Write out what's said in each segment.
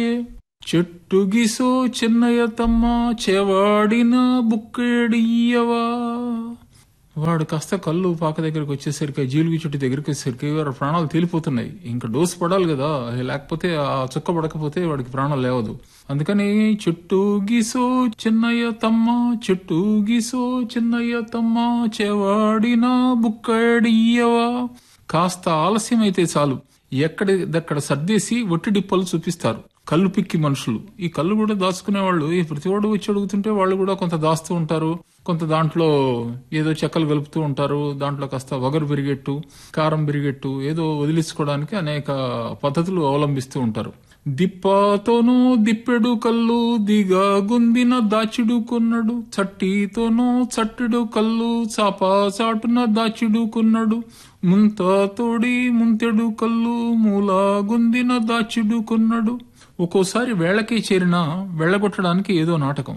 చెట్టు గిసో చిన్నయ్య తమ్మ చెవాడిన బుక్కేడియవా వాడు కాస్త కళ్ళు పాక దగ్గరికి వచ్చేసరికి జీలుగు చెట్టు దగ్గరికి వచ్చేసరికి వాడి ప్రాణాలు తేలిపోతున్నాయి ఇంకా డోసు పడాలి కదా లేకపోతే ఆ చుక్క పడకపోతే వాడికి ప్రాణాలు లేవదు అందుకని చెట్టు గీసో చిన్నయ్య తమ్మ చెట్టు గీసో చిన్నయ్య తమ్మ చెవాడిన బుక్కడియవా కాస్త ఆలస్యం అయితే చాలు ఎక్కడిదక్కడ సర్దేసి ఒట్టి డిప్పలు చూపిస్తారు కళ్ళు పిక్కి మనుషులు ఈ కళ్ళు కూడా దాచుకునే వాళ్ళు ఈ ప్రతివాడు వచ్చి అడుగుతుంటే వాళ్ళు కూడా కొంత దాస్తూ ఉంటారు కొంత దాంట్లో ఏదో చెక్కలు కలుపుతూ ఉంటారు దాంట్లో కాస్త వగరు బిరిగెట్టు కారం బిరిగెట్టు ఏదో వదిలించుకోవడానికి అనేక పద్ధతులు అవలంబిస్తూ ఉంటారు దిప్పాతోనూ దిప్పెడు కళ్ళు దిగా గుందిన దాచిడు కొన్నడు చట్టితోనూ చట్టిడు కళ్ళు చాపా చాటున దాచిడు కొన్నడు ముంత తోడి ముంతెడు కళ్ళు మూల గుందిన దాచిడు కొన్నడు ఒక్కోసారి వేళకే చేరినా వెళ్ళగొట్టడానికి ఏదో నాటకం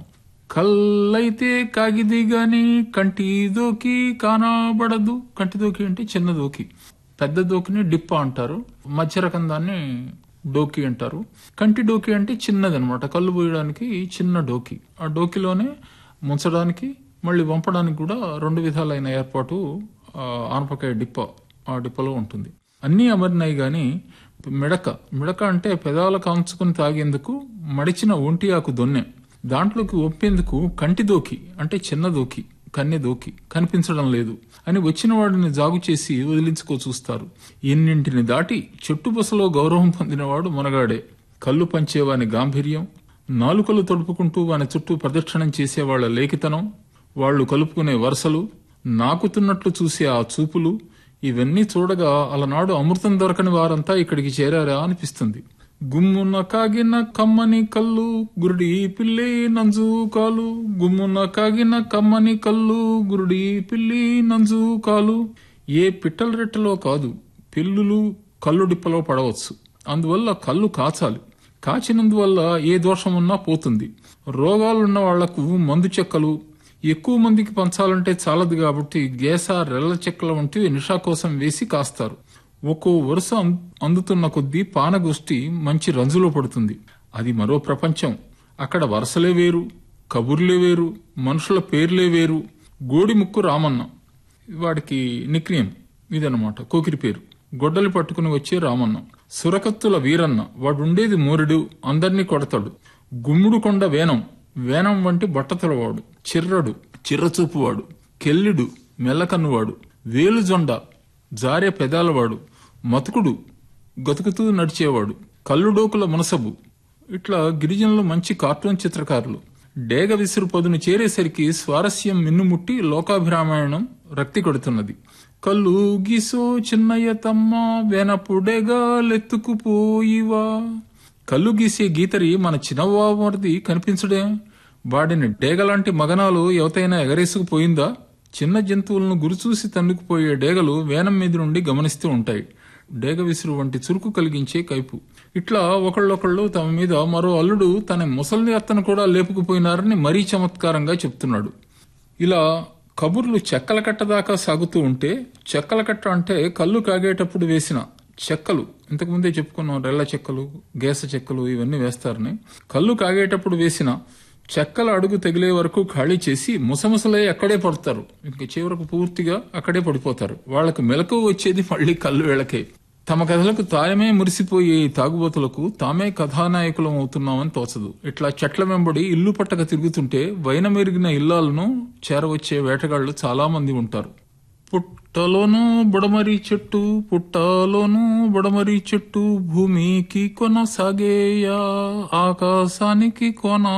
కల్లైతే కాగిది గాని కంటి దోకి కానబడదు కంటి దోకి అంటే చిన్న దోకి పెద్ద దోకిని డిప్ప అంటారు మధ్య రకం దాన్ని డోకి అంటారు కంటి డోకి అంటే చిన్నది అనమాట కళ్ళు పోయడానికి చిన్న డోకి ఆ డోకిలోనే ముంచడానికి మళ్ళీ వంపడానికి కూడా రెండు విధాలైన ఏర్పాటు ఆ, ఆనపకాయ డిప్ప ఆ డిప్పలో ఉంటుంది అన్నీ అమరినాయి గాని మిడక మిడక అంటే పెదాల కాంచుకుని తాగేందుకు మడిచిన ఒంటి ఆకు దొన్నె దాంట్లోకి ఒప్పేందుకు కంటి దోకి అంటే చిన్న దోకి కన్నె దోకి కనిపించడం లేదు అని వచ్చిన వాడిని జాగు చేసి వదిలించుకో చూస్తారు ఎన్నింటిని దాటి చెట్టు బసలో గౌరవం పొందినవాడు మనగాడే కళ్ళు పంచేవాని గాంభీర్యం నాలుకలు తడుపుకుంటూ వాని చుట్టూ ప్రదక్షిణం చేసేవాళ్ల లేఖితనం వాళ్ళు కలుపుకునే వరుసలు నాకుతున్నట్లు చూసే ఆ చూపులు ఇవన్నీ చూడగా అలనాడు అమృతం దొరకని వారంతా ఇక్కడికి చేరారా అనిపిస్తుంది గుమ్మున కాగిన కమ్మని కళ్ళు గురుడి పిల్లి నంజు కాలు గుమ్మున కాగిన కమ్మని కళ్ళు గురుడి పిల్లి నంజు కాలు ఏ పిట్టల రెట్టలో కాదు పిల్లులు కళ్ళు డిప్పలో పడవచ్చు అందువల్ల కళ్ళు కాచాలి కాచినందువల్ల ఏ దోషమున్నా పోతుంది రోగాలున్న వాళ్లకు మందు చెక్కలు ఎక్కువ మందికి పంచాలంటే చాలదు కాబట్టి గేస రెల్ల చెక్కల వంటివి నిషా కోసం వేసి కాస్తారు ఒక్కో వరుస అం- అందుతున్న కొద్దీ పానగోష్ఠి మంచి రంజులో పడుతుంది అది మరో ప్రపంచం అక్కడ వరుసలే వేరు కబుర్లే వేరు మనుషుల పేర్లే వేరు గోడి ముక్కు రామన్న వాడికి నిక్నియం ఇదనమాట కోకిరి పేరు గొడ్డలి పట్టుకుని వచ్చే రామన్న సురకత్తుల వీరన్న వాడుండేది మోరుడు అందర్నీ కొడతాడు గుమ్ముడు కొండ వేనం వేనం వంటి బట్టతలవాడు చిర్రడు చిర్రచూపువాడు కెల్లిడు మెల్లకన్నువాడు వేలుజొండ జారే పెదాలవాడు మతుకుడు గతుకుతూ నడిచేవాడు కల్లుడోకుల మునసబు ఇట్లా గిరిజనులు మంచి కార్టూన్ చిత్రకారులు డేగ విసురు పదును చేరేసరికి స్వారస్యం మిన్నుముట్టి లోకాభిరామాయణం రక్తి కొడుతున్నది కళ్ళు గీసో చిన్నయ్య తమ్మ వెనపుడేగా లెత్తుకుపోయివా కళ్ళు గీసే గీతరి మన చిన్నవామరిది కనిపించడే వాడిని డేగలాంటి మగనాలు ఎవతైనా ఎగరేసుకుపోయిందా చిన్న జంతువులను గురిచూసి తన్నుకుపోయే డేగలు వేనం మీద నుండి గమనిస్తూ ఉంటాయి డేగ విసురు వంటి చురుకు కలిగించే కైపు ఇట్లా ఒకళ్ళొకళ్ళు తమ మీద మరో అల్లుడు తన ముసలి అత్తను కూడా లేపుకుపోయినారని మరీ చమత్కారంగా చెప్తున్నాడు ఇలా కబుర్లు చెక్కల కట్ట దాకా సాగుతూ ఉంటే చెక్కల కట్ట అంటే కళ్ళు కాగేటప్పుడు వేసిన చెక్కలు ఇంతకుముందే చెప్పుకున్నాం రెల్ల చెక్కలు గేస చెక్కలు ఇవన్నీ వేస్తారని కళ్ళు కాగేటప్పుడు వేసిన చెక్కల అడుగు తగిలే వరకు ఖాళీ చేసి ముసముసలై అక్కడే పడతారు ఇంక చివరకు పూర్తిగా అక్కడే పడిపోతారు వాళ్ళకు మెలకు వచ్చేది మళ్ళీ కళ్ళు వేళకే తమ కథలకు తామే మురిసిపోయే ఈ తాగుబోతులకు తామే కథానాయకులం అవుతున్నామని తోచదు ఇట్లా చెట్ల వెంబడి ఇల్లు పట్టక తిరుగుతుంటే వైనమెరిగిన ఇల్లాలను చేరవచ్చే వేటగాళ్లు చాలా మంది ఉంటారు పుట్టలోను బుడమరి చెట్టు పుట్టలోను బుడమరి చెట్టు భూమికి కొనసాగేయా ఆకాశానికి కొన